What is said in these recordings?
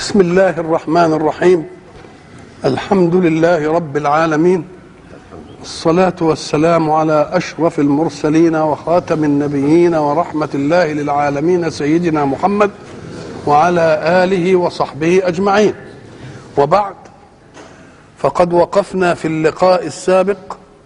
بسم الله الرحمن الرحيم الحمد لله رب العالمين الصلاة والسلام على أشرف المرسلين وخاتم النبيين ورحمة الله للعالمين سيدنا محمد وعلى آله وصحبه أجمعين وبعد فقد وقفنا في اللقاء السابق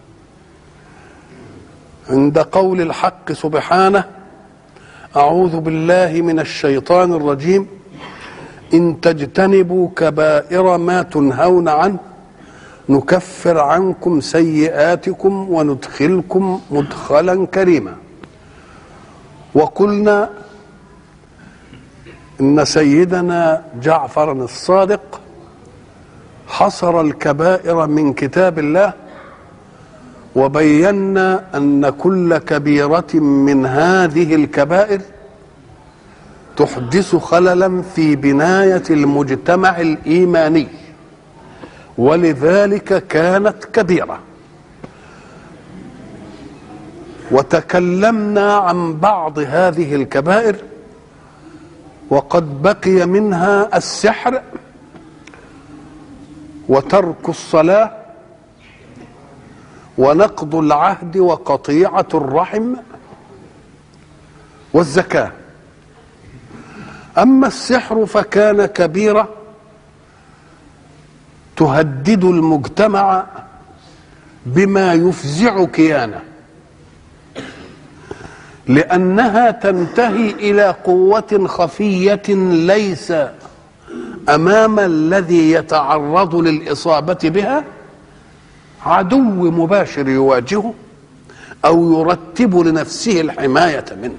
عند قول الحق سبحانه أعوذ بالله من الشيطان الرجيم إن تجتنبوا كبائر ما تنهون عنه نكفر عنكم سيئاتكم وندخلكم مدخلا كريما وقلنا ان سيدنا جعفر الصادق حصر الكبائر من كتاب الله وبينا ان كل كبيره من هذه الكبائر تحدث خللا في بنايه المجتمع الايماني ولذلك كانت كبيره وتكلمنا عن بعض هذه الكبائر وقد بقي منها السحر وترك الصلاه ونقض العهد وقطيعه الرحم والزكاه اما السحر فكان كبيره تهدد المجتمع بما يفزع كيانه لانها تنتهي الى قوه خفيه ليس امام الذي يتعرض للاصابه بها عدو مباشر يواجهه او يرتب لنفسه الحمايه منه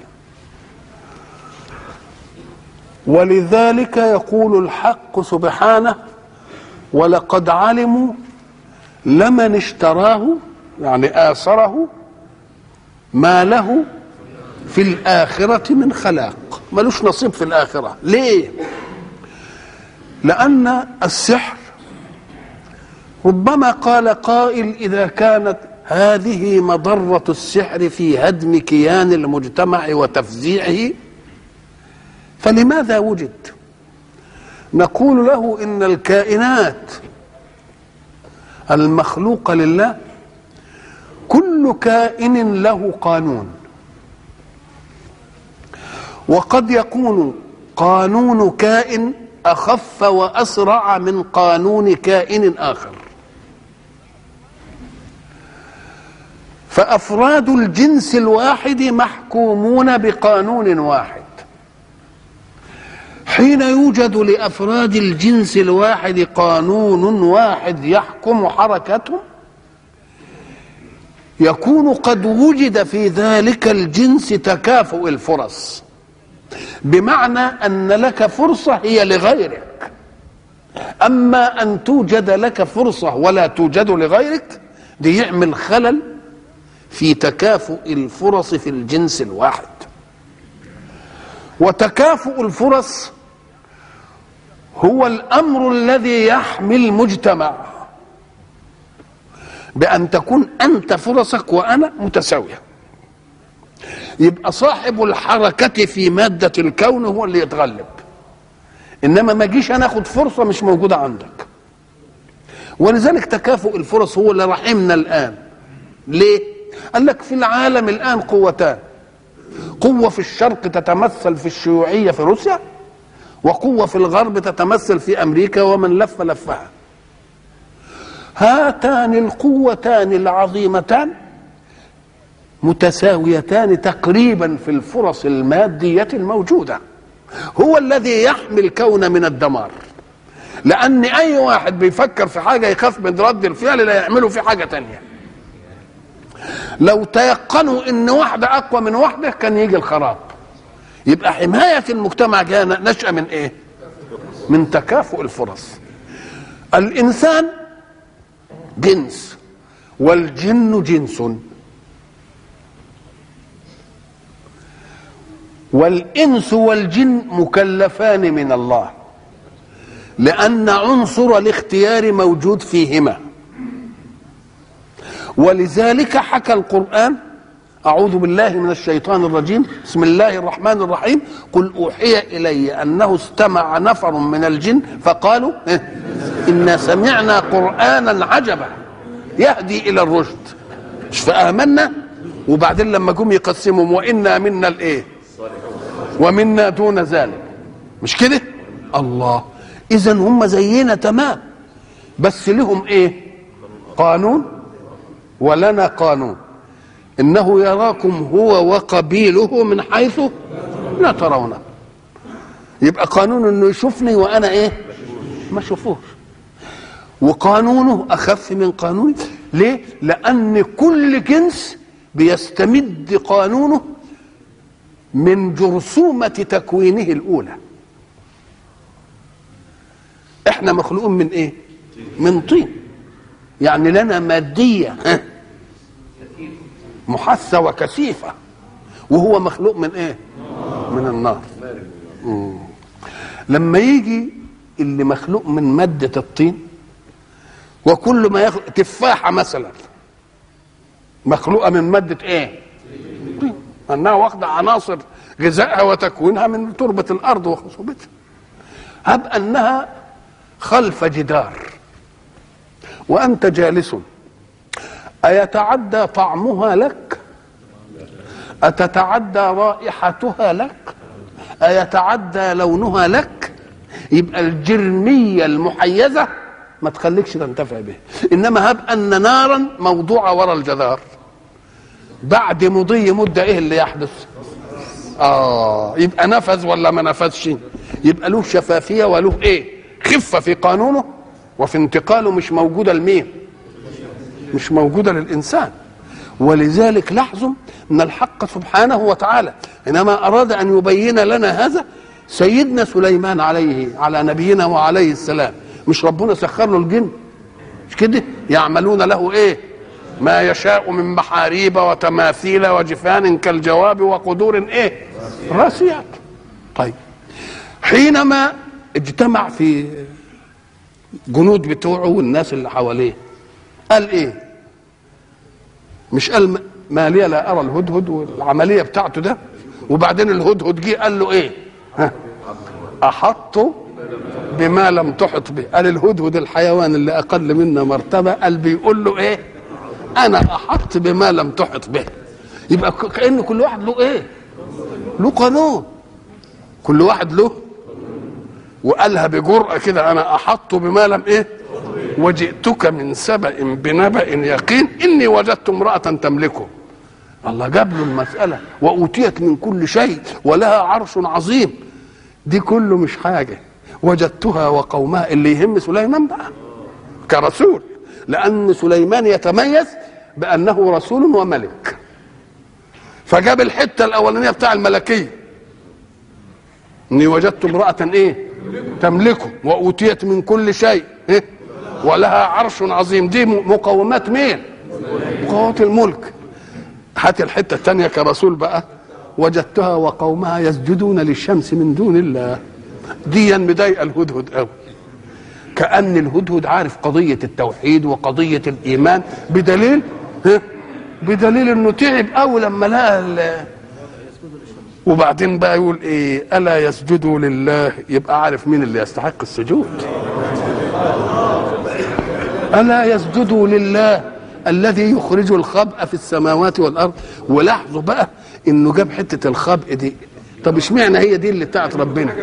ولذلك يقول الحق سبحانه ولقد علموا لمن اشتراه يعني آثره ما له في الآخرة من خلاق ملوش نصيب في الآخرة ليه لأن السحر ربما قال قائل إذا كانت هذه مضرة السحر في هدم كيان المجتمع وتفزيعه فلماذا وجد نقول له ان الكائنات المخلوقه لله كل كائن له قانون وقد يكون قانون كائن اخف واسرع من قانون كائن اخر فافراد الجنس الواحد محكومون بقانون واحد حين يوجد لافراد الجنس الواحد قانون واحد يحكم حركتهم يكون قد وجد في ذلك الجنس تكافؤ الفرص بمعنى ان لك فرصه هي لغيرك اما ان توجد لك فرصه ولا توجد لغيرك دي يعمل خلل في تكافؤ الفرص في الجنس الواحد وتكافؤ الفرص هو الامر الذي يحمي المجتمع بان تكون انت فرصك وانا متساويه يبقى صاحب الحركه في ماده الكون هو اللي يتغلب انما ما جيش انا اخد فرصه مش موجوده عندك ولذلك تكافؤ الفرص هو اللي رحمنا الان ليه قال لك في العالم الان قوتان قوه في الشرق تتمثل في الشيوعيه في روسيا وقوة في الغرب تتمثل في أمريكا ومن لف لفها هاتان القوتان العظيمتان متساويتان تقريبا في الفرص المادية الموجودة هو الذي يحمي الكون من الدمار لأن أي واحد بيفكر في حاجة يخاف من رد الفعل لا يعمله في حاجة تانية لو تيقنوا ان واحدة أقوى من واحدة كان يجي الخراب يبقى حماية المجتمع جاء نشأة من ايه من تكافؤ الفرص الإنسان جنس والجن جنس والإنس والجن مكلفان من الله لأن عنصر الاختيار موجود فيهما ولذلك حكى القرآن أعوذ بالله من الشيطان الرجيم بسم الله الرحمن الرحيم قل أوحي إلي أنه استمع نفر من الجن فقالوا إيه؟ إنا سمعنا قرآنا عجبا يهدي إلى الرشد مش فآمنا وبعدين لما جم يقسمهم وإنا منا الإيه ومنا دون ذلك مش كده الله إذا هم زينا تمام بس لهم إيه قانون ولنا قانون انه يراكم هو وقبيله من حيث لا ترونه يبقى قانون انه يشوفني وانا ايه ما اشوفوش وقانونه اخف من قانوني ليه لان كل جنس بيستمد قانونه من جرثومه تكوينه الاولى احنا مخلوقون من ايه من طين يعني لنا ماديه ها محثة وكثيفة وهو مخلوق من ايه من النار مم. لما يجي اللي مخلوق من مادة الطين وكل ما يخلق تفاحة مثلا مخلوقة من مادة ايه طين انها واخدة عناصر غذائها وتكوينها من تربة الارض وخصوبتها هب انها خلف جدار وانت جالس أيتعدى طعمها لك أتتعدى رائحتها لك أيتعدى لونها لك يبقى الجرمية المحيزة ما تخليكش تنتفع به إنما هب أن نارا موضوعة وراء الجدار بعد مضي مدة إيه اللي يحدث آه يبقى نفذ ولا ما نفذش يبقى له شفافية وله إيه خفة في قانونه وفي انتقاله مش موجودة لمين مش موجودة للإنسان ولذلك لاحظوا أن الحق سبحانه وتعالى حينما أراد أن يبين لنا هذا سيدنا سليمان عليه على نبينا وعليه السلام مش ربنا سخر له الجن مش كده يعملون له ايه ما يشاء من محاريب وتماثيل وجفان كالجواب وقدور ايه راسيات طيب حينما اجتمع في جنود بتوعه والناس اللي حواليه قال ايه مش قال ما لي لا ارى الهدهد والعمليه بتاعته ده وبعدين الهدهد جه قال له ايه ها احط بما لم تحط به قال الهدهد الحيوان اللي اقل منا مرتبه قال بيقول له ايه انا احط بما لم تحط به يبقى كان كل واحد له ايه له قانون كل واحد له وقالها بجرأة كده أنا أحط بما لم إيه وجئتك من سبأ بنبأ يقين إني وجدت امرأة تملكه الله جاب له المسألة وأوتيت من كل شيء ولها عرش عظيم دي كله مش حاجة وجدتها وقومها اللي يهم سليمان بقى كرسول لأن سليمان يتميز بأنه رسول وملك فجاب الحتة الأولانية بتاع الملكية إني وجدت امرأة إيه تملكه وأوتيت من كل شيء إيه؟ ولها عرش عظيم دي مقومات مين مقومات الملك هات الحته الثانيه كرسول بقى وجدتها وقومها يسجدون للشمس من دون الله دي مضايقه الهدهد قوي كان الهدهد عارف قضيه التوحيد وقضيه الايمان بدليل ها بدليل انه تعب قوي لما لقى وبعدين بقى يقول ايه الا يسجدوا لله يبقى عارف مين اللي يستحق السجود الا يسجدوا لله الذي يخرج الخبء في السماوات والارض ولاحظوا بقى انه جاب حته الخبء دي طب اشمعنى هي دي اللي بتاعت ربنا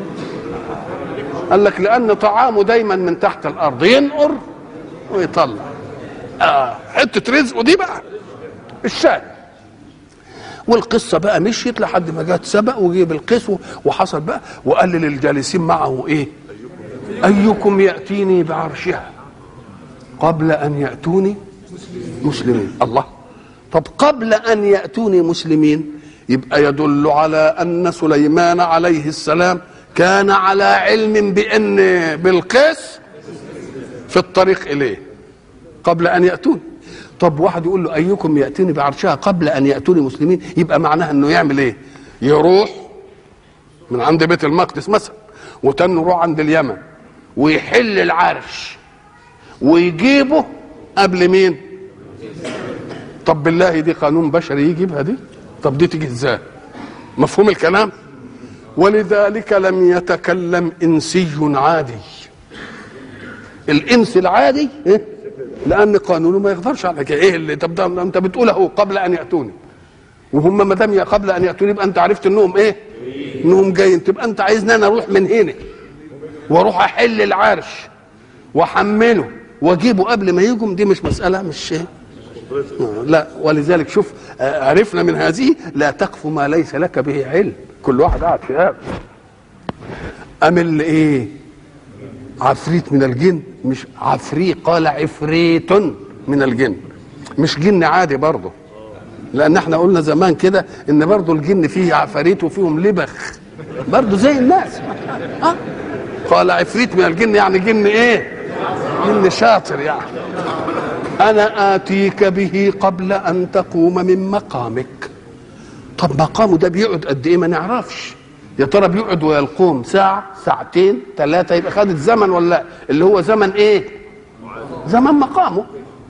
قال لك لان طعامه دايما من تحت الارض ينقر ويطلع آه حته رزقه دي بقى الشاي والقصه بقى مشيت لحد ما جت سبق وجيب القيس وحصل بقى وقال للجالسين معه ايه ايكم ياتيني بعرشها قبل ان ياتوني مسلمين الله طب قبل ان ياتوني مسلمين يبقى يدل على ان سليمان عليه السلام كان على علم بان بالقيس في الطريق اليه قبل ان ياتوني طب واحد يقول له ايكم ياتيني بعرشها قبل ان ياتوني مسلمين يبقى معناها انه يعمل ايه يروح من عند بيت المقدس مثلا وتاني يروح عند اليمن ويحل العرش ويجيبه قبل مين طب بالله دي قانون بشري يجيبها دي طب دي تيجي ازاي مفهوم الكلام ولذلك لم يتكلم انسي عادي الانس العادي إيه؟ لان قانونه ما يقدرش على كده ايه اللي طب ده انت بتقول اهو قبل ان ياتوني وهم ما دام قبل ان ياتوني يبقى انت عرفت انهم ايه انهم جايين تبقى انت عايزني انا اروح من هنا واروح احل العرش واحمله واجيبه قبل ما يجوا دي مش مساله مش ايه لا ولذلك شوف عرفنا من هذه لا تقف ما ليس لك به علم كل واحد قاعد في هذا أم اللي ايه عفريت من الجن مش عفريت قال عفريت من الجن مش جن عادي برضه لان احنا قلنا زمان كده ان برضه الجن فيه عفاريت وفيهم لبخ برضه زي الناس ها قال عفريت من الجن يعني جن ايه جن شاطر يعني انا اتيك به قبل ان تقوم من مقامك طب مقامه ده بيقعد قد ايه ما نعرفش يا ترى بيقعد ويقوم ساعة ساعتين ثلاثة يبقى خدت زمن ولا اللي هو زمن ايه زمن مقامه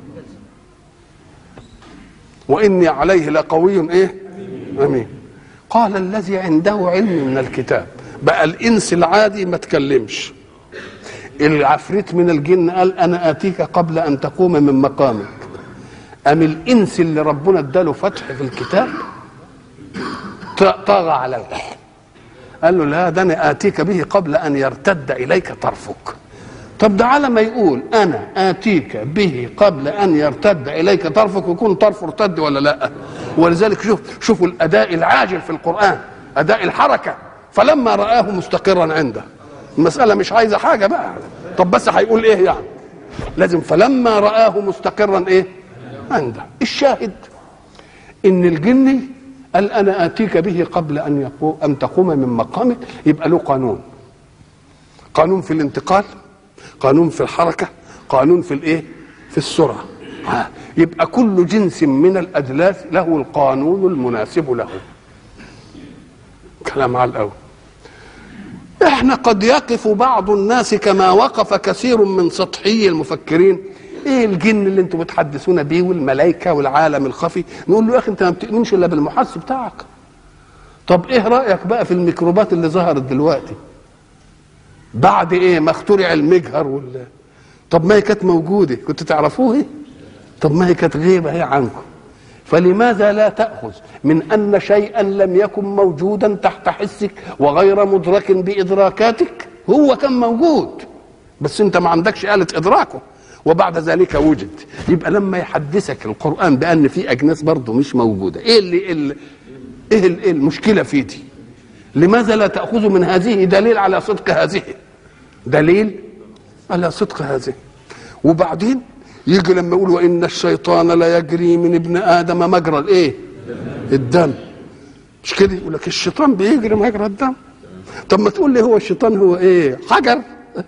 وإني عليه لقوي ايه أمين قال الذي عنده علم من الكتاب بقى الإنس العادي ما تكلمش العفريت من الجن قال أنا آتيك قبل أن تقوم من مقامك أم الإنس اللي ربنا اداله فتح في الكتاب طغى على الحق قال له لا ده انا اتيك به قبل ان يرتد اليك طرفك طب ده على ما يقول انا اتيك به قبل ان يرتد اليك طرفك يكون طرفه ارتد ولا لا ولذلك شوف شوفوا الاداء العاجل في القران اداء الحركه فلما راه مستقرا عنده المساله مش عايزه حاجه بقى طب بس هيقول ايه يعني لازم فلما راه مستقرا ايه عنده الشاهد ان الجني قال انا اتيك به قبل ان يقوم ان تقوم من مقامك يبقى له قانون قانون في الانتقال قانون في الحركه قانون في الايه في السرعه يبقى كل جنس من الادلاس له القانون المناسب له كلام على الاول احنا قد يقف بعض الناس كما وقف كثير من سطحي المفكرين ايه الجن اللي انتم بتحدثونا بيه والملائكه والعالم الخفي نقول له يا اخي انت ما بتؤمنش الا بالمحس بتاعك طب ايه رايك بقى في الميكروبات اللي ظهرت دلوقتي بعد ايه ما اخترع المجهر ولا طب ما هي كانت موجوده كنت تعرفوه طب ما هي كانت غيبه هي عنكم فلماذا لا تاخذ من ان شيئا لم يكن موجودا تحت حسك وغير مدرك بادراكاتك هو كان موجود بس انت ما عندكش آلة ادراكه وبعد ذلك وجد يبقى لما يحدثك القرآن بأن في أجناس برضه مش موجودة إيه اللي اللي إيه, اللي إيه المشكلة في دي لماذا لا تأخذ من هذه دليل على صدق هذه دليل على صدق هذه وبعدين يجي لما يقول وإن الشيطان لا يجري من ابن آدم مجرى الإيه الدم مش كده يقول لك الشيطان بيجري مجرى الدم طب ما تقول لي هو الشيطان هو ايه حجر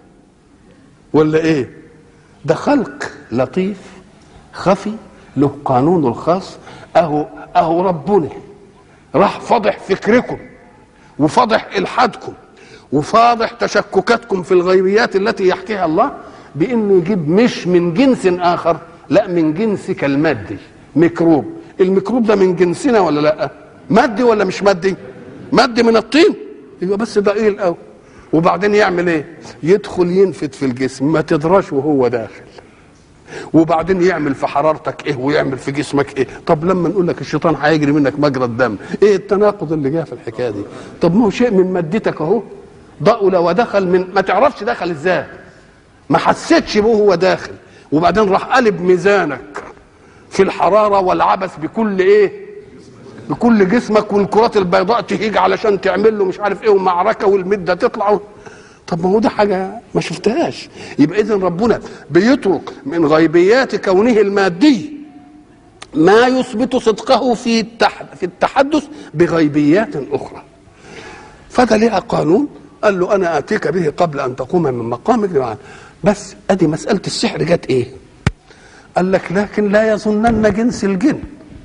ولا ايه ده خلق لطيف خفي له قانونه الخاص اهو اهو ربنا راح فضح فكركم وفضح الحادكم وفاضح تشككاتكم في الغيبيات التي يحكيها الله بانه يجيب مش من جنس اخر لا من جنسك المادي ميكروب الميكروب ده من جنسنا ولا لا مادي ولا مش مادي مادي من الطين يبقى بس دقيق قوي وبعدين يعمل ايه يدخل ينفد في الجسم ما تدراش وهو داخل وبعدين يعمل في حرارتك ايه ويعمل في جسمك ايه طب لما نقول لك الشيطان هيجري منك مجرى الدم ايه التناقض اللي جاء في الحكايه دي طب ما هو شيء من مادتك اهو ضأل ودخل من ما تعرفش دخل ازاي ما حسيتش به هو داخل وبعدين راح قلب ميزانك في الحراره والعبث بكل ايه بكل جسمك والكرات البيضاء تهيج علشان تعمل له مش عارف ايه ومعركه والمده تطلع طب ما هو ده حاجه ما شفتهاش يبقى اذا ربنا بيترك من غيبيات كونه المادي ما يثبت صدقه في في التحدث بغيبيات اخرى فده ليها قانون قال له انا اتيك به قبل ان تقوم من مقامك معنا بس ادي مساله السحر جت ايه قال لك لكن لا يظنن جنس الجن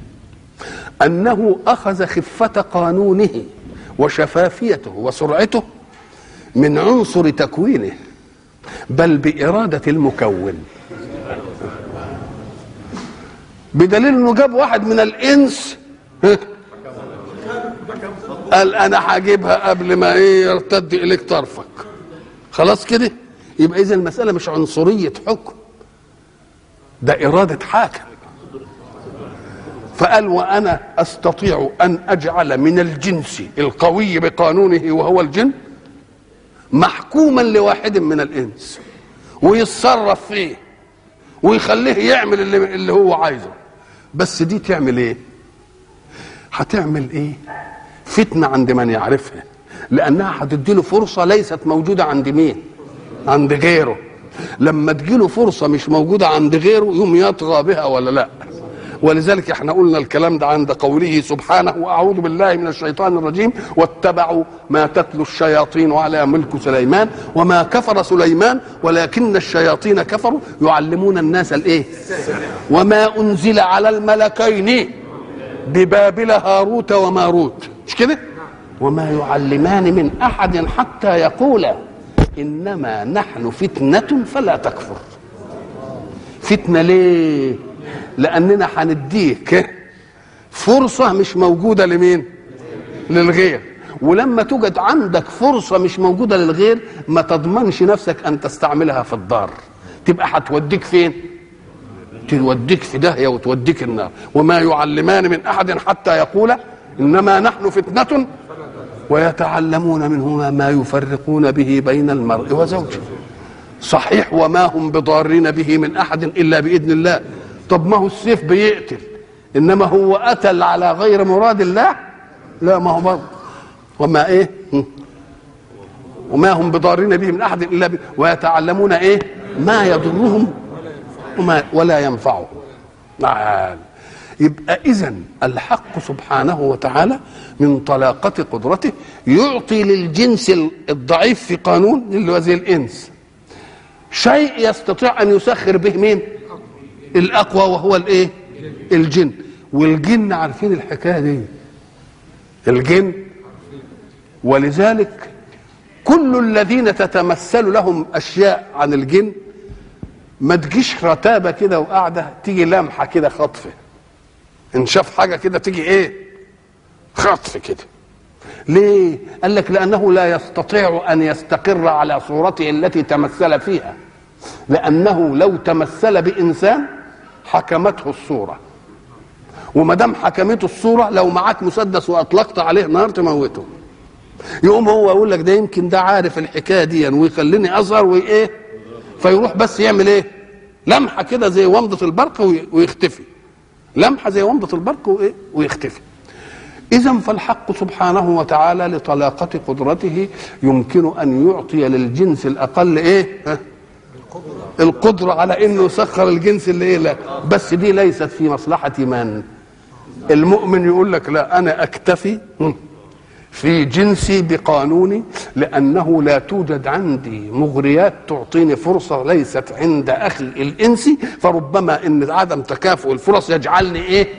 انه اخذ خفه قانونه وشفافيته وسرعته من عنصر تكوينه بل باراده المكون بدليل انه جاب واحد من الانس ها؟ قال انا هجيبها قبل ما ايه يرتد اليك طرفك خلاص كده يبقى اذا المساله مش عنصريه حكم ده اراده حاكم فقال وانا استطيع ان اجعل من الجنس القوي بقانونه وهو الجن محكوما لواحد من الانس ويتصرف فيه ويخليه يعمل اللي, اللي هو عايزه بس دي تعمل ايه هتعمل ايه فتنه عند من يعرفها لانها هتديله فرصه ليست موجوده عند مين عند غيره لما تجيله فرصه مش موجوده عند غيره يوم يطغى بها ولا لا ولذلك احنا قلنا الكلام ده عند قوله سبحانه واعوذ بالله من الشيطان الرجيم واتبعوا ما تتلو الشياطين على ملك سليمان وما كفر سليمان ولكن الشياطين كفروا يعلمون الناس الايه وما انزل على الملكين ببابل هاروت وماروت مش كده وما يعلمان من احد حتى يقولا انما نحن فتنه فلا تكفر فتنه ليه لاننا هنديك فرصه مش موجوده لمين للغير ولما توجد عندك فرصه مش موجوده للغير ما تضمنش نفسك ان تستعملها في الضار تبقى هتوديك فين توديك في داهيه وتوديك النار وما يعلمان من احد حتى يقولا انما نحن فتنه ويتعلمون منهما ما يفرقون به بين المرء وزوجه صحيح وما هم بضارين به من احد الا باذن الله طب ما هو السيف بيقتل انما هو قتل على غير مراد الله لا ما هو برضه وما ايه وما هم بضارين به من احد الا به ويتعلمون ايه ما يضرهم وما ولا ينفعهم نعم يبقى اذا الحق سبحانه وتعالى من طلاقة قدرته يعطي للجنس الضعيف في قانون اللي هو زي الانس شيء يستطيع ان يسخر به مين الاقوى وهو الايه الجن والجن عارفين الحكايه دي الجن ولذلك كل الذين تتمثل لهم اشياء عن الجن ما تجيش رتابه كده وقاعده تيجي لمحه كده خطفه ان شاف حاجه كده تيجي ايه خطف كده ليه قال لك لانه لا يستطيع ان يستقر على صورته التي تمثل فيها لانه لو تمثل بانسان حكمته الصوره وما دام حكمته الصوره لو معاك مسدس واطلقت عليه نار تموته يقوم هو يقول لك ده يمكن ده عارف الحكايه دي ويخليني اظهر وايه فيروح بس يعمل ايه لمحه كده زي ومضه البرق ويختفي لمحه زي ومضه البرق وايه ويختفي اذا فالحق سبحانه وتعالى لطلاقه قدرته يمكن ان يعطي للجنس الاقل ايه ها؟ القدره على انه يسخر الجنس اللي ايه لا بس دي ليست في مصلحه من المؤمن يقول لك لا انا اكتفي في جنسي بقانوني لانه لا توجد عندي مغريات تعطيني فرصه ليست عند اخي الانسي فربما ان عدم تكافؤ الفرص يجعلني ايه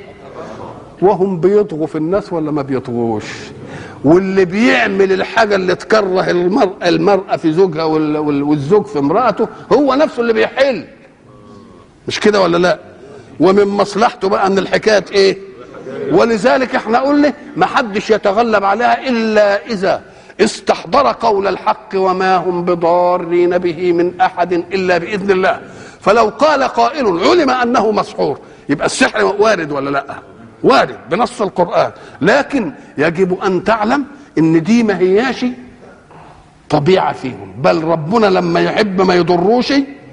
وهم بيطغوا في الناس ولا ما بيطغوش واللي بيعمل الحاجه اللي تكره المرأة, المرأة في زوجها والزوج في امرأته هو نفسه اللي بيحل مش كده ولا لا ومن مصلحته بقى ان الحكايه ايه ولذلك احنا قلنا ما حدش يتغلب عليها الا اذا استحضر قول الحق وما هم بضارين به من احد الا باذن الله فلو قال قائل علم انه مسحور يبقى السحر وارد ولا لا وارد بنص القران لكن يجب ان تعلم ان دي ما هياش طبيعه فيهم بل ربنا لما يحب ما يضروش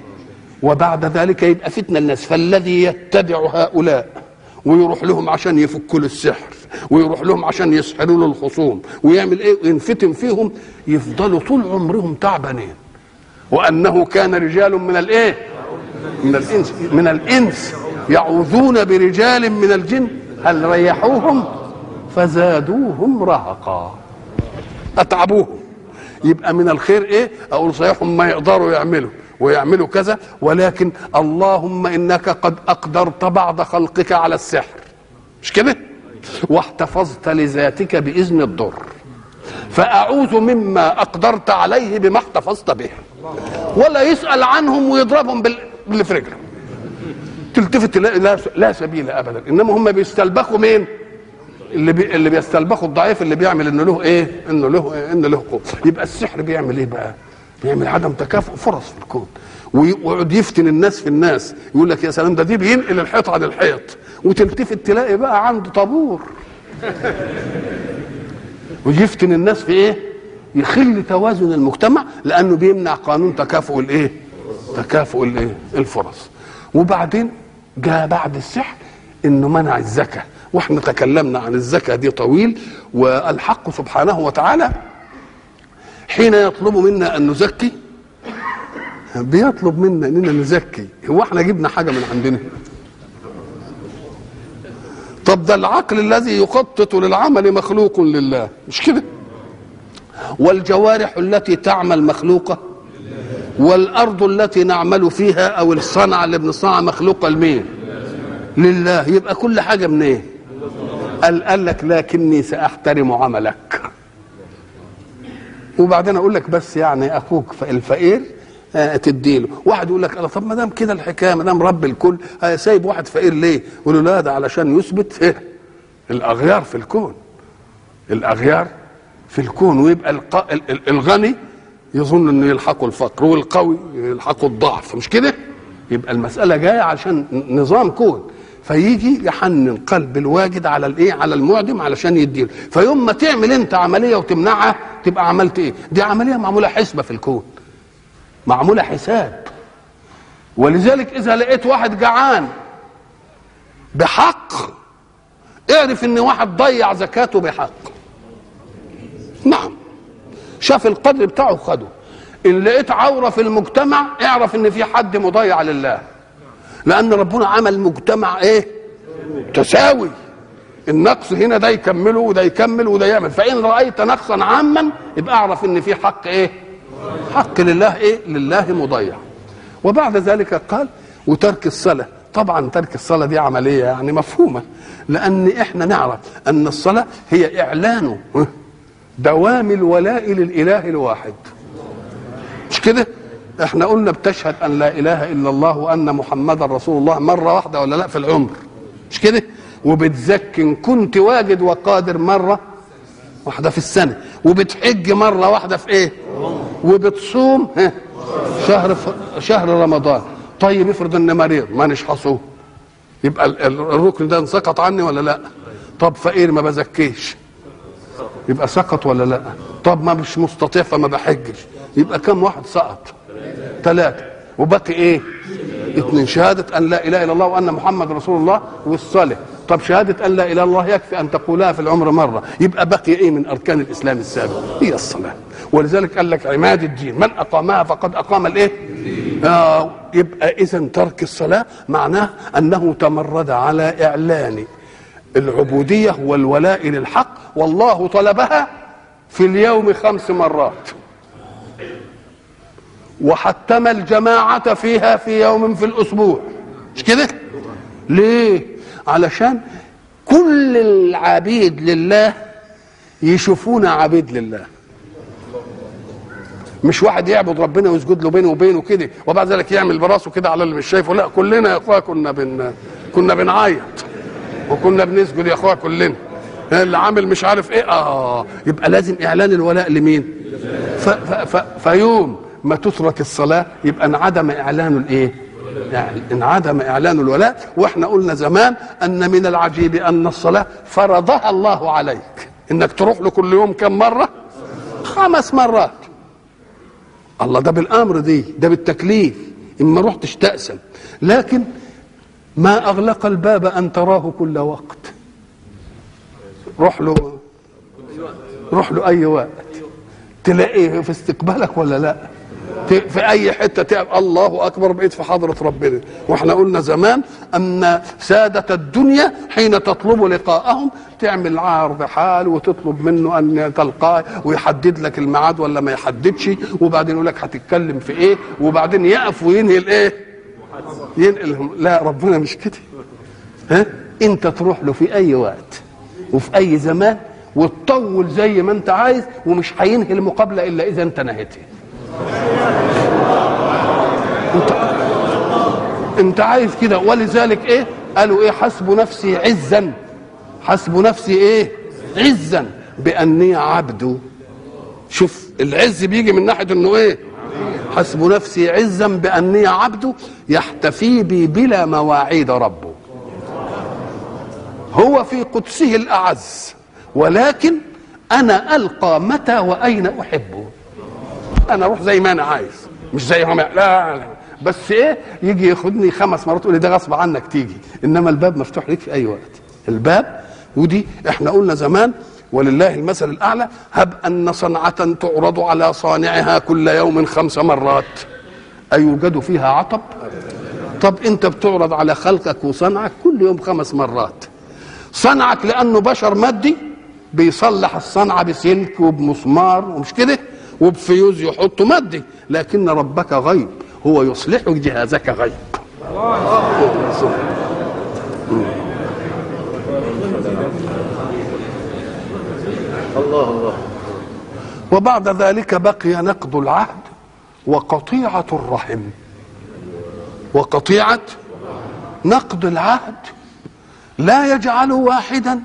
وبعد ذلك يبقى فتنه الناس فالذي يتبع هؤلاء ويروح لهم عشان يفكوا له السحر ويروح لهم عشان يسحروا له الخصوم ويعمل ايه وينفتن فيهم يفضلوا طول عمرهم تعبانين وانه كان رجال من الايه من الانس من الانس يعوذون برجال من الجن هل ريحوهم فزادوهم رهقا اتعبوهم يبقى من الخير ايه اقول صحيح ما يقدروا يعملوا ويعملوا كذا ولكن اللهم انك قد اقدرت بعض خلقك على السحر مش كده واحتفظت لذاتك باذن الضر فاعوذ مما اقدرت عليه بما احتفظت به ولا يسال عنهم ويضربهم باللي في رجله تلتفت تلاقي لا, لا سبيل ابدا انما هم بيستلبخوا مين اللي بي اللي بيستلبخوا الضعيف اللي بيعمل انه له ايه انه له إيه؟ انه له قوه يبقى السحر بيعمل ايه بقى بيعمل عدم تكافؤ فرص في الكون ويقعد يفتن الناس في الناس يقول لك يا سلام ده دي بينقل الحيط عن الحيط وتلتفت تلاقي بقى عنده طابور ويفتن الناس في ايه يخل توازن المجتمع لانه بيمنع قانون تكافؤ الايه تكافؤ الايه الفرص وبعدين جاء بعد السحر انه منع الزكاه واحنا تكلمنا عن الزكاه دي طويل والحق سبحانه وتعالى حين يطلب منا ان نزكي بيطلب منا اننا نزكي هو احنا جبنا حاجه من عندنا طب ده العقل الذي يخطط للعمل مخلوق لله مش كده والجوارح التي تعمل مخلوقه والارض التي نعمل فيها او الصنعه اللي بنصنعها مخلوقه لمين لله يبقى كل حاجه من ايه قال, قال لك لكني ساحترم عملك وبعدين اقول لك بس يعني اخوك الفقير آه تديله واحد يقول لك طب ما دام كده الحكايه ما دام رب الكل آه سايب واحد فقير ليه يقول له لا ده علشان يثبت إيه؟ الاغيار في الكون الاغيار في الكون ويبقى الق... الغني يظن انه يلحقه الفقر والقوي يلحقه الضعف مش كده يبقى المساله جايه عشان نظام كون فيجي يحنن قلب الواجد على الايه على المعدم علشان يديله فيوم ما تعمل انت عمليه وتمنعها تبقى عملت ايه دي عمليه معموله حسبه في الكون معموله حساب ولذلك اذا لقيت واحد جعان بحق اعرف ان واحد ضيع زكاته بحق نعم شاف القدر بتاعه خده ان لقيت عوره في المجتمع اعرف ان في حد مضيع لله لان ربنا عمل مجتمع ايه تساوي النقص هنا ده يكمله وده يكمل وده يعمل فان رايت نقصا عاما يبقى اعرف ان في حق ايه حق لله ايه لله مضيع وبعد ذلك قال وترك الصلاه طبعا ترك الصلاه دي عمليه يعني مفهومه لان احنا نعرف ان الصلاه هي اعلان دوام الولاء للاله الواحد مش كده احنا قلنا بتشهد ان لا اله الا الله وان محمدا رسول الله مره واحده ولا لا في العمر مش كده وبتزكي ان كنت واجد وقادر مره واحده في السنه وبتحج مره واحده في ايه وبتصوم ها شهر ف... شهر رمضان طيب افرض ان مريض مانيش هصوم يبقى الركن ده انسقط عني ولا لا طب فقير ما بزكيش يبقى سقط ولا لا طب ما مش مستطيع فما بحجش يبقى كم واحد سقط ثلاثة وبقي ايه اثنين شهادة ان لا اله الا الله وان محمد رسول الله والصلاة طب شهادة ان لا اله الا الله يكفي ان تقولها في العمر مرة يبقى بقي ايه من اركان الاسلام السابق هي الصلاة ولذلك قال لك عماد الدين من اقامها فقد اقام الايه آه يبقى اذا ترك الصلاة معناه انه تمرد على اعلان العبودية والولاء للحق والله طلبها في اليوم خمس مرات وحتم الجماعة فيها في يوم في الأسبوع مش كده ليه علشان كل العبيد لله يشوفونا عبيد لله مش واحد يعبد ربنا ويسجد له بينه وبينه كده وبعد ذلك يعمل براسه كده على اللي مش شايفه لا كلنا يا اخويا كنا بن كنا بنعيط وكنا بنسجد يا اخويا كلنا اللي عامل مش عارف ايه اه يبقى لازم اعلان الولاء لمين ف ف ف فيوم ما تترك الصلاه يبقى انعدم اعلان الايه يعني انعدم اعلان الولاء واحنا قلنا زمان ان من العجيب ان الصلاه فرضها الله عليك انك تروح له كل يوم كم مره خمس مرات الله ده بالامر دي ده بالتكليف اما رحت تأسم لكن ما اغلق الباب ان تراه كل وقت روح له روح له اي وقت تلاقيه في استقبالك ولا لا في اي حته تبقى الله اكبر بقيت في حضره ربنا واحنا قلنا زمان ان ساده الدنيا حين تطلب لقاءهم تعمل عرض حال وتطلب منه ان تلقاه ويحدد لك الميعاد ولا ما يحددش وبعدين يقول لك هتتكلم في ايه وبعدين يقف وينهي الايه ينقلهم لا ربنا مش كده ها انت تروح له في اي وقت وفي اي زمان وتطول زي ما انت عايز ومش هينهي المقابله الا اذا انت نهيتها انت انت عايز كده ولذلك ايه قالوا ايه حسب نفسي عزا حسب نفسي ايه عزا باني عبد شوف العز بيجي من ناحيه انه ايه حسب نفسي عزا باني عبد يحتفي بي بلا مواعيد ربه هو في قدسه الاعز ولكن انا القى متى واين احبه انا اروح زي ما انا عايز مش زي ما لا, لا بس ايه يجي ياخدني خمس مرات يقول لي ده غصب عنك تيجي انما الباب مفتوح ليك في اي وقت الباب ودي احنا قلنا زمان ولله المثل الاعلى هب ان صنعه تعرض على صانعها كل يوم خمس مرات ايوجد فيها عطب طب انت بتعرض على خلقك وصنعك كل يوم خمس مرات صنعك لانه بشر مادي بيصلح الصنعه بسلك وبمسمار ومش كده وبفيوز يحطه مادي لكن ربك غيب هو يصلح جهازك غيب الله الله وبعد ذلك بقي نقض العهد وقطيعة الرحم وقطيعة نقض العهد لا يجعل واحدا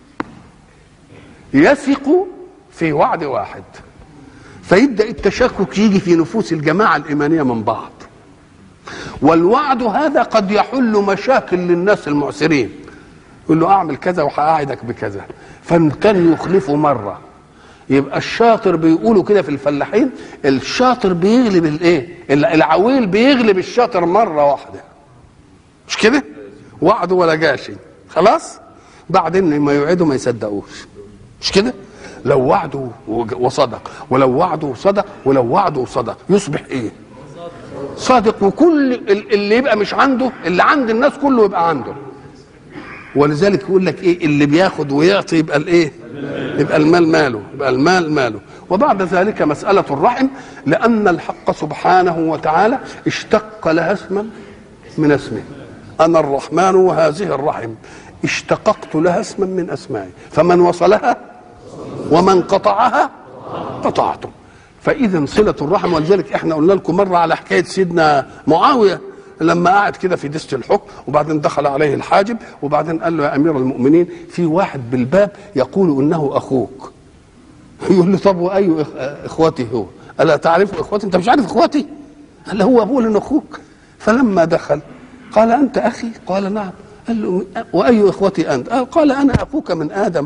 يثق في وعد واحد فيبدا التشكك يجي في نفوس الجماعه الايمانيه من بعض والوعد هذا قد يحل مشاكل للناس المعسرين يقول له اعمل كذا وهقعدك بكذا فان كان يخلفه مره يبقى الشاطر بيقولوا كده في الفلاحين الشاطر بيغلب الايه العويل بيغلب الشاطر مره واحده مش كده وعده ولا جاشي خلاص بعدين ما يوعدوا ما يصدقوش مش كده لو وعده وصدق ولو وعده وصدق ولو وعده وصدق يصبح ايه صادق وكل اللي يبقى مش عنده اللي عند الناس كله يبقى عنده ولذلك يقول لك ايه اللي بياخد ويعطي يبقى الايه يبقى المال ماله يبقى المال ماله وبعد ذلك مسألة الرحم لأن الحق سبحانه وتعالى اشتق لها اسما من اسمه أنا الرحمن وهذه الرحم اشتققت لها اسما من أسمائي فمن وصلها ومن قطعها قطعته فاذا صله الرحم ولذلك احنا قلنا لكم مره على حكايه سيدنا معاويه لما قعد كده في دست الحكم وبعدين دخل عليه الحاجب وبعدين قال له يا امير المؤمنين في واحد بالباب يقول انه اخوك يقول له طب واي اخوتي هو؟ الا تعرف اخوتي انت مش عارف اخوتي؟ قال هو بقول انه اخوك فلما دخل قال انت اخي؟ قال نعم قال له واي اخوتي انت؟ قال انا اخوك من ادم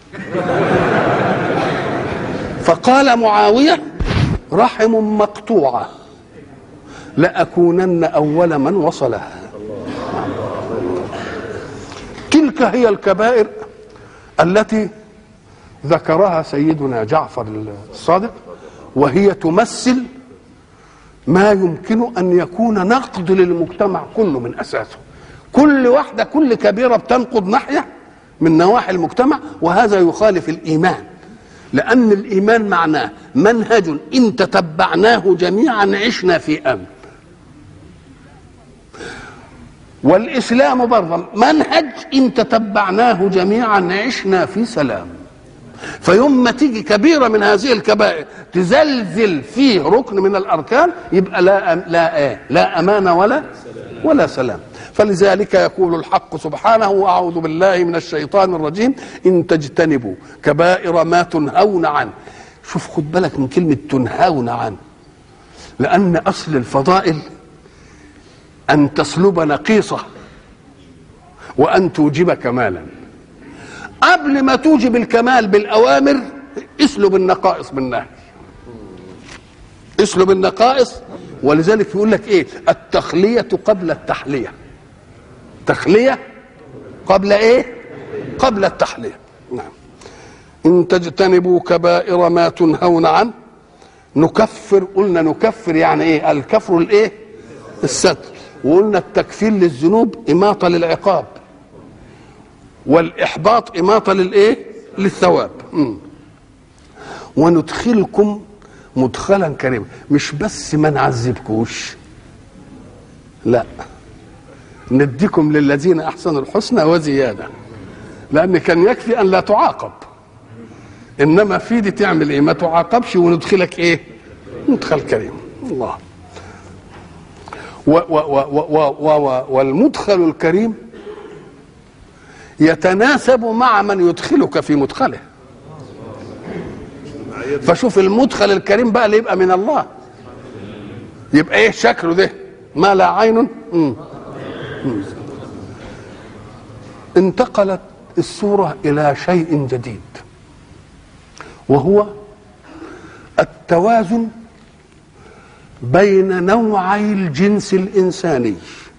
فقال معاوية رحم مقطوعة لأكونن أول من وصلها تلك هي الكبائر التي ذكرها سيدنا جعفر الصادق وهي تمثل ما يمكن أن يكون نقد للمجتمع كله من أساسه كل واحدة كل كبيرة بتنقض ناحية من نواحي المجتمع وهذا يخالف الإيمان لأن الإيمان معناه منهج إن تتبعناه جميعا عشنا في أمن والإسلام برضه منهج إن تتبعناه جميعا عشنا في سلام فيوم ما تيجي كبيرة من هذه الكبائر تزلزل فيه ركن من الأركان يبقى لا أم لا إيه لا أمان ولا ولا سلام فلذلك يقول الحق سبحانه واعوذ بالله من الشيطان الرجيم ان تجتنبوا كبائر ما تنهون عنه شوف خد بالك من كلمه تنهون عنه لان اصل الفضائل ان تسلب نقيصه وان توجب كمالا قبل ما توجب الكمال بالاوامر اسلب النقائص بالنهي اسلب النقائص ولذلك يقول لك ايه التخليه قبل التحليه تخليه قبل ايه قبل التحليه نعم ان تجتنبوا كبائر ما تنهون عنه نكفر قلنا نكفر يعني ايه الكفر الايه الستر وقلنا التكفير للذنوب اماطه للعقاب والاحباط اماطه للايه للثواب م. وندخلكم مدخلا كريما مش بس ما نعذبكوش لا نديكم للذين احسنوا الحسنى وزياده لان كان يكفي ان لا تعاقب انما في دي تعمل ايه ما تعاقبش وندخلك ايه مدخل كريم الله و و و و و و والمدخل الكريم يتناسب مع من يدخلك في مدخله فشوف المدخل الكريم بقى اللي يبقى من الله يبقى ايه شكله ده ما لا عين مم. مم. انتقلت الصورة إلى شيء جديد وهو التوازن بين نوعي الجنس الإنساني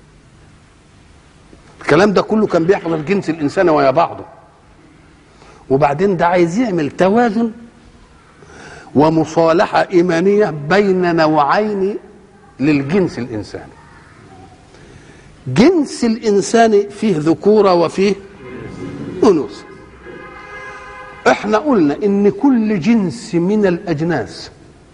الكلام ده كله كان بيحصل في الجنس الإنساني ويا بعضه وبعدين ده عايز يعمل توازن ومصالحة إيمانية بين نوعين للجنس الإنساني جنس الإنسان فيه ذكورة وفيه أنوثة احنا قلنا ان كل جنس من الأجناس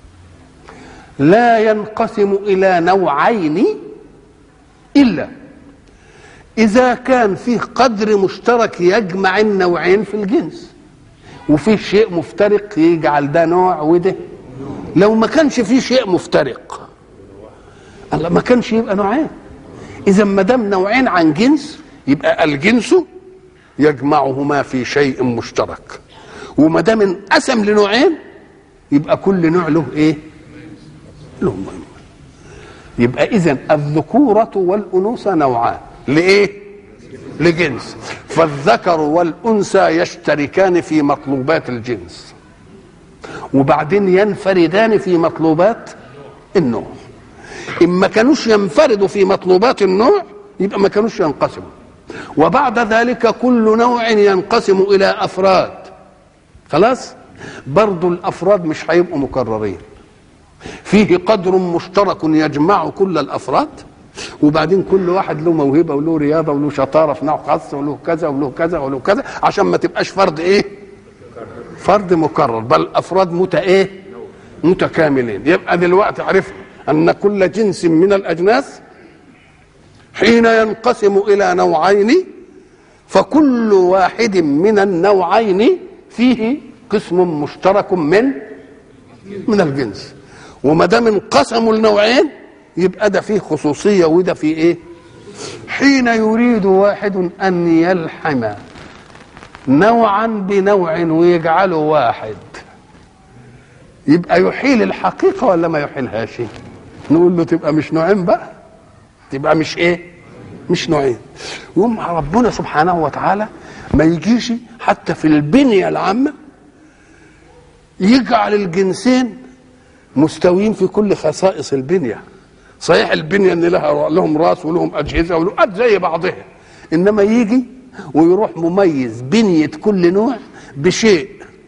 لا ينقسم إلى نوعين إلا إذا كان فيه قدر مشترك يجمع النوعين في الجنس وفيه شيء مفترق يجعل ده نوع وده لو ما كانش فيه شيء مفترق الله ما كانش يبقى نوعين اذا ما دام نوعين عن جنس يبقى الجنس يجمعهما في شيء مشترك وما دام انقسم لنوعين يبقى كل نوع له ايه له مهم يبقى اذا الذكوره والانوثه نوعان لايه لجنس فالذكر والانثى يشتركان في مطلوبات الجنس وبعدين ينفردان في مطلوبات النوع ان ما كانوش ينفردوا في مطلوبات النوع يبقى ما كانوش ينقسموا وبعد ذلك كل نوع ينقسم الى افراد خلاص برضو الافراد مش هيبقوا مكررين فيه قدر مشترك يجمع كل الافراد وبعدين كل واحد له موهبه وله رياضه وله شطاره في نوع خاص وله كذا وله كذا وله كذا عشان ما تبقاش فرد ايه فرد مكرر بل افراد مت ايه متكاملين يبقى دلوقتي عرفنا ان كل جنس من الاجناس حين ينقسم الى نوعين فكل واحد من النوعين فيه قسم مشترك من من الجنس وما دام انقسموا النوعين يبقى ده فيه خصوصيه وده فيه ايه حين يريد واحد ان يلحم نوعا بنوع ويجعله واحد يبقى يحيل الحقيقه ولا ما يحيلهاش نقول له تبقى مش نوعين بقى تبقى مش ايه مش نوعين يقوم ربنا سبحانه وتعالى ما يجيش حتى في البنيه العامه يجعل الجنسين مستويين في كل خصائص البنيه صحيح البنيه ان لها لهم راس ولهم اجهزه ولهم زي بعضها انما يجي ويروح مميز بنيه كل نوع بشيء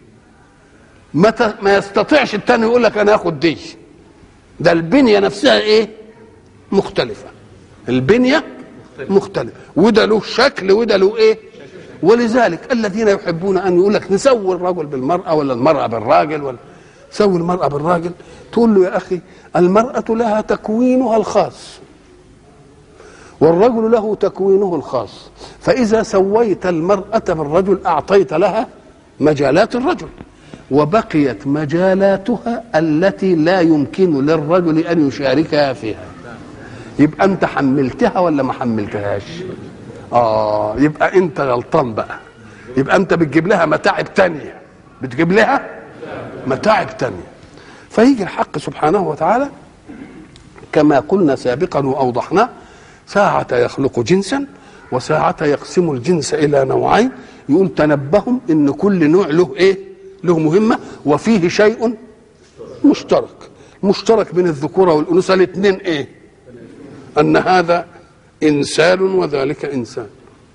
ما ما يستطيعش التاني يقول لك انا اخد دي ده البنيه نفسها ايه مختلفه البنيه مختلفه وده له شكل وده له ايه ولذلك الذين يحبون ان يقول لك نسوي الرجل بالمراه ولا المراه بالراجل ولا سوي المراه بالراجل تقول له يا اخي المراه لها تكوينها الخاص والرجل له تكوينه الخاص فاذا سويت المراه بالرجل اعطيت لها مجالات الرجل وبقيت مجالاتها التي لا يمكن للرجل ان يشاركها فيها يبقى انت حملتها ولا ما حملتهاش اه يبقى انت غلطان بقى يبقى انت بتجيب لها متاعب تانية بتجيب لها متاعب تانية فيجي الحق سبحانه وتعالى كما قلنا سابقا واوضحناه ساعة يخلق جنسا وساعة يقسم الجنس إلى نوعين يقول تنبهوا إن كل نوع له إيه؟ له مهمة وفيه شيء مشترك مشترك بين الذكورة والأنوثة الاثنين إيه؟ أن هذا إنسان وذلك إنسان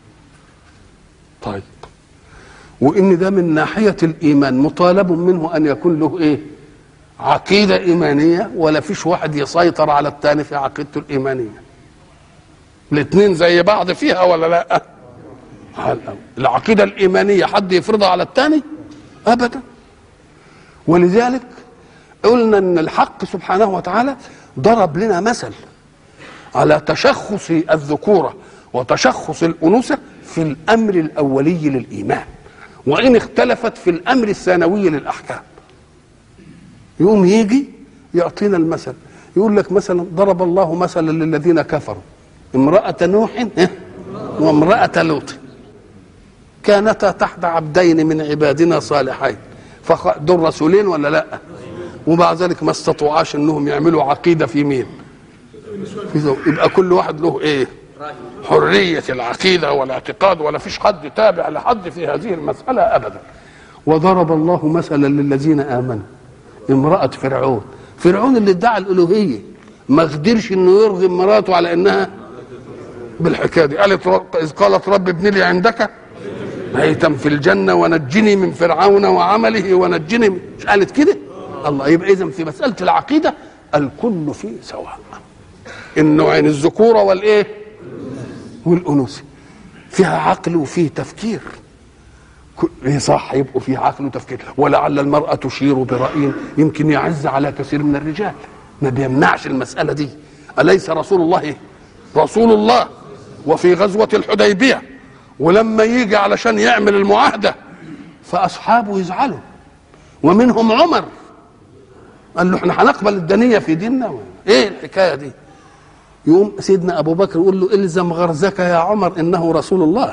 طيب وإن ده من ناحية الإيمان مطالب منه أن يكون له إيه؟ عقيدة إيمانية ولا فيش واحد يسيطر على الثاني في عقيدته الإيمانية الاثنين زي بعض فيها ولا لا العقيدة الإيمانية حد يفرضها على الثاني أبدا ولذلك قلنا أن الحق سبحانه وتعالى ضرب لنا مثل على تشخص الذكورة وتشخص الأنوثة في الأمر الأولي للإيمان وإن اختلفت في الأمر الثانوي للأحكام يقوم يجي يعطينا المثل يقول لك مثلا ضرب الله مثلا للذين كفروا امرأة نوح إيه؟ وامرأة لوط كانتا تحت عبدين من عبادنا صالحين فخ- دول رسولين ولا لا ومع ذلك ما استطاعوش انهم يعملوا عقيده في مين في زو- يبقى كل واحد له ايه حريه العقيده والاعتقاد ولا فيش حد تابع لحد في هذه المساله ابدا وضرب الله مثلا للذين امنوا امراه فرعون فرعون اللي ادعى الالوهيه ما قدرش انه يرغم مراته على انها بالحكايه دي قالت رب- اذ قالت رب ابن لي عندك بيتا في الجنه ونجني من فرعون وعمله ونجني من... مش قالت كده الله يبقى اذا في مساله العقيده الكل فيه سواء النوعين الذكوره والايه والانوثه فيها عقل وفيه تفكير كل- ايه صح يبقوا فيه عقل وتفكير ولعل المراه تشير براي يمكن يعز على كثير من الرجال ما بيمنعش المساله دي اليس رسول الله إيه؟ رسول الله وفي غزوه الحديبيه ولما يجي علشان يعمل المعاهده فاصحابه يزعلوا ومنهم عمر قال له احنا هنقبل الدنيه في ديننا ايه الحكايه دي يقوم سيدنا ابو بكر يقول له الزم غرزك يا عمر انه رسول الله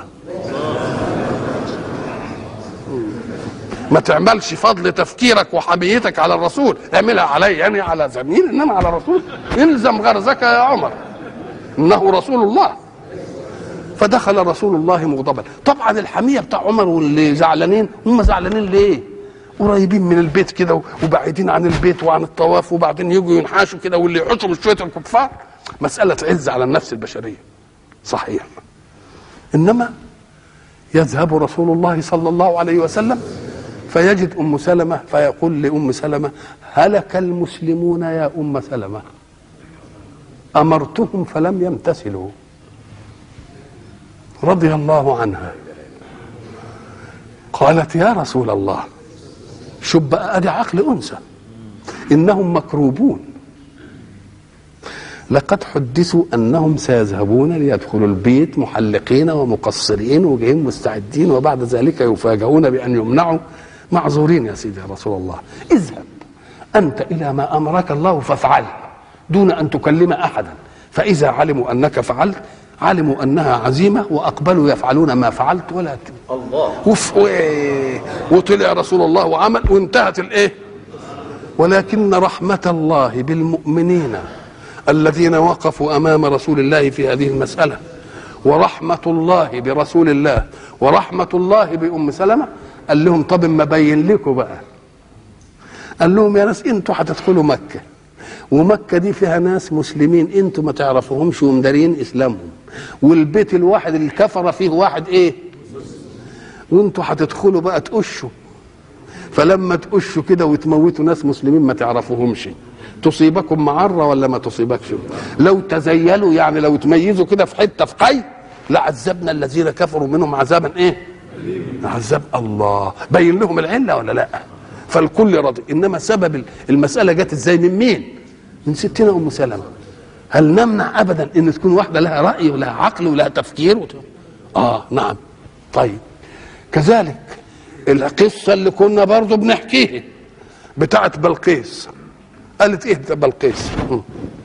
ما تعملش فضل تفكيرك وحميتك على الرسول اعملها علي يعني على زميل انما على الرسول الزم غرزك يا عمر انه رسول الله فدخل رسول الله مغضبا طبعا الحميه بتاع عمر واللي زعلانين هم زعلانين ليه قريبين من البيت كده وبعيدين عن البيت وعن الطواف وبعدين يجوا ينحاشوا كده واللي يحشروا شويه الكفار مساله عز على النفس البشريه صحيح انما يذهب رسول الله صلى الله عليه وسلم فيجد ام سلمه فيقول لام سلمه هلك المسلمون يا ام سلمه امرتهم فلم يمتثلوا رضي الله عنها قالت يا رسول الله شوف بقى ادي عقل انثى انهم مكروبون لقد حدثوا انهم سيذهبون ليدخلوا البيت محلقين ومقصرين وجايين مستعدين وبعد ذلك يفاجؤون بان يمنعوا معذورين يا سيدي يا رسول الله اذهب انت الى ما امرك الله فافعل دون ان تكلم احدا فاذا علموا انك فعلت علموا انها عزيمه واقبلوا يفعلون ما فعلت ولا ت... الله وف... و- وطلع رسول الله وعمل وانتهت الايه ولكن رحمة الله بالمؤمنين الذين وقفوا أمام رسول الله في هذه المسألة ورحمة الله برسول الله ورحمة الله بأم سلمة قال لهم طب ما بين لكم بقى قال لهم يا ناس انتوا هتدخلوا مكة ومكة دي فيها ناس مسلمين انتوا ما تعرفوهمش ومدارين اسلامهم والبيت الواحد اللي كفر فيه واحد ايه وانتوا هتدخلوا بقى تقشوا فلما تقشوا كده وتموتوا ناس مسلمين ما تعرفوهمش تصيبكم معرة ولا ما تصيبكش لو تزيلوا يعني لو تميزوا كده في حتة في قي لعذبنا الذين كفروا منهم عذابا ايه عذاب الله بين لهم العلة ولا لا فالكل راضي انما سبب المسألة جت ازاي من مين من ستنا ام سلمة هل نمنع ابدا ان تكون واحدة لها رأي ولها عقل ولها تفكير وت... اه نعم طيب كذلك القصة اللي كنا برضو بنحكيها بتاعت بلقيس قالت ايه ده بلقيس م.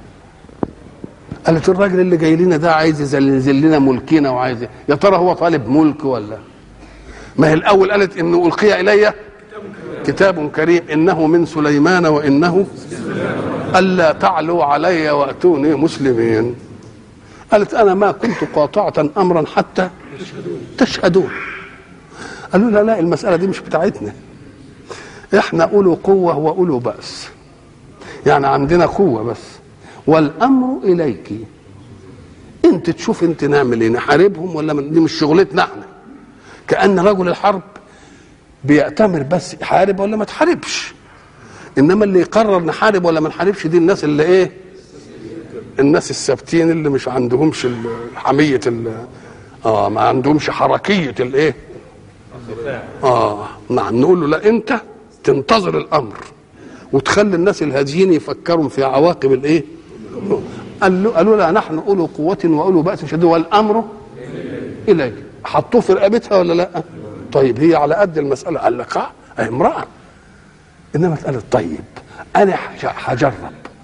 قالت الراجل اللي جاي لنا ده عايز يزلزل لنا ملكنا وعايز يا ترى هو طالب ملك ولا ما هي الاول قالت انه القي الي كتاب كريم انه من سليمان وانه الا تعلوا علي واتوني مسلمين قالت انا ما كنت قاطعه امرا حتى تشهدون قالوا لا لا المساله دي مش بتاعتنا احنا اولو قوه واولو باس يعني عندنا قوه بس والامر اليك انت تشوف انت نعمل ايه نحاربهم ولا من دي مش شغلتنا احنا كان رجل الحرب بيأتمر بس يحارب ولا ما تحاربش انما اللي يقرر نحارب ولا ما نحاربش دي الناس اللي ايه الناس الثابتين اللي مش عندهمش ال- حميه ال- اه ما عندهمش حركيه الايه اه نعم نقول له لا انت تنتظر الامر وتخلي الناس الهاديين يفكروا في عواقب الايه قال له قالوا لا نحن اولو قوه واولو باس شديد والامر اليك حطوه في رقبتها ولا لا طيب هي على قد المساله قال لك اه أهي امراه انما قالت طيب انا هج- هجرب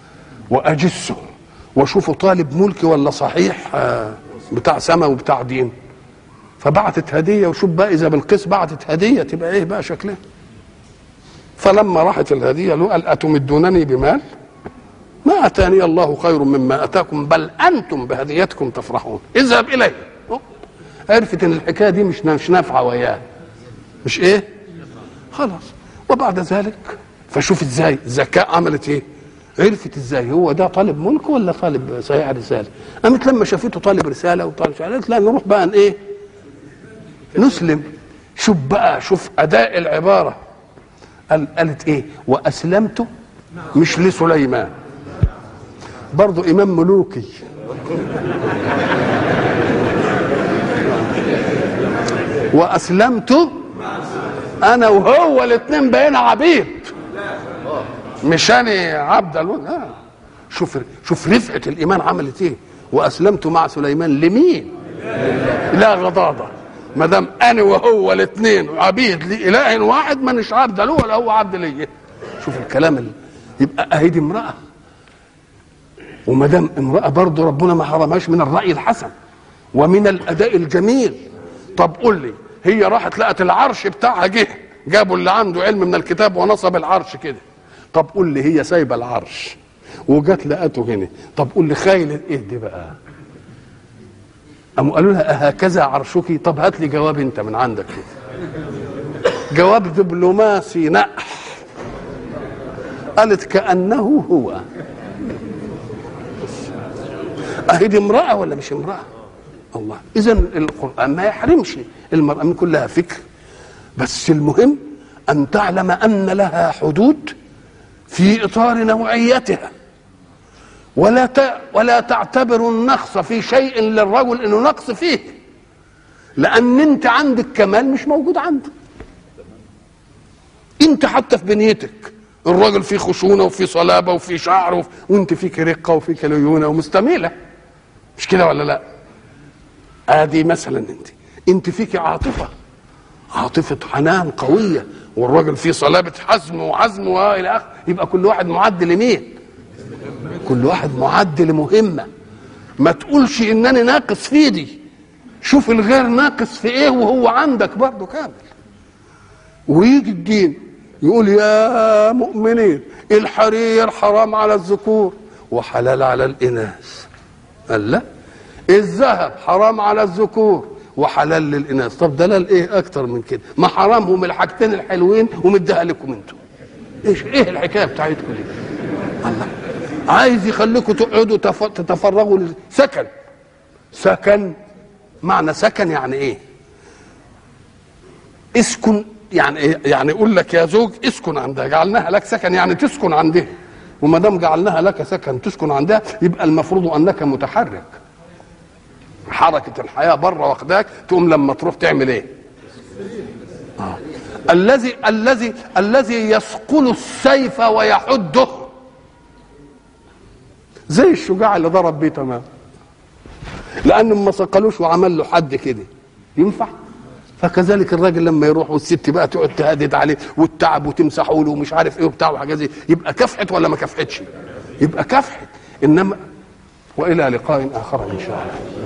واجسه واشوفه طالب ملك ولا صحيح آه، بتاع سما وبتاع دين فبعتت هديه وشوف بقى اذا بالقيس بعتت هديه تبقى ايه بقى شكلها فلما راحت الهديه له قال اتمدونني بمال ما اتاني الله خير مما اتاكم بل انتم بهديتكم تفرحون اذهب اليه أوه. عرفت ان الحكايه دي مش مش نافعه وياه مش ايه خلاص وبعد ذلك فشوف ازاي الذكاء عملت ايه عرفت ازاي هو ده طالب ملك ولا طالب صحيح رساله قامت لما شافته طالب رساله وطالب شهادة قالت لا نروح بقى ايه نسلم شوف بقى شوف اداء العباره قال قالت ايه واسلمت مش لسليمان برضه امام ملوكي واسلمت انا وهو الاثنين بقينا عبيد مش انا عبد الو... لا شوف شوف رفعه الايمان عملت ايه واسلمت مع سليمان لمين لا غضاضه ما دام انا وهو الاثنين عبيد لاله واحد ما نش عبد له ولا هو عبد ليا شوف الكلام اللي يبقى اهي دي امراه وما دام امراه برضه ربنا ما حرمهاش من الراي الحسن ومن الاداء الجميل طب قول لي هي راحت لقت العرش بتاعها جه جابوا اللي عنده علم من الكتاب ونصب العرش كده طب قول لي هي سايبه العرش وجت لقته هنا طب قول لي خايل ايه دي بقى قاموا قالوا لها أهكذا عرشك طب هات لي جواب انت من عندك كده جواب دبلوماسي نقح قالت كأنه هو أهي دي امرأة ولا مش امرأة الله إذا القرآن ما يحرمش المرأة من كلها فكر بس المهم أن تعلم أن لها حدود في إطار نوعيتها ولا ت... ولا تعتبر النقص في شيء للرجل انه نقص فيه لان انت عندك كمال مش موجود عنده انت حتى في بنيتك الراجل فيه خشونه وفيه صلابه وفيه شعر وف... وانت فيك رقه وفيك ليونه ومستميله مش كده ولا لا ادي مثلا انت انت فيك عاطفه عاطفه حنان قويه والراجل فيه صلابه حزم وعزم والى اخره يبقى كل واحد معد لمين كل واحد معد لمهمه ما تقولش انني ناقص في دي شوف الغير ناقص في ايه وهو عندك برضه كامل ويجي الدين يقول يا مؤمنين الحرير حرام على الذكور وحلال على الاناث قال لا الذهب حرام على الذكور وحلال للاناث طب دلال ايه اكتر من كده ما حرامهم الحاجتين الحلوين ومديها لكم انتم ايش ايه الحكايه بتاعتكم دي الله عايز يخليكم تقعدوا تف... تتفرغوا سكن سكن معنى سكن يعني ايه اسكن يعني ايه يعني يقول لك يا زوج اسكن عندها جعلناها لك سكن يعني تسكن عندها وما دام جعلناها لك سكن تسكن عندها يبقى المفروض انك متحرك حركه الحياه بره واخداك تقوم لما تروح تعمل ايه آه. الذي الذي الذي يثقل السيف ويحده زي الشجاع اللي ضرب بيه تمام لانه ما صقلوش وعمل له حد كده ينفع فكذلك الراجل لما يروح والست بقى تقعد تهدد عليه والتعب وتمسحوا له ومش عارف ايه وبتاع وحاجات زي يبقى كفحت ولا ما كفحتش يبقى كفحت انما والى لقاء اخر ان شاء الله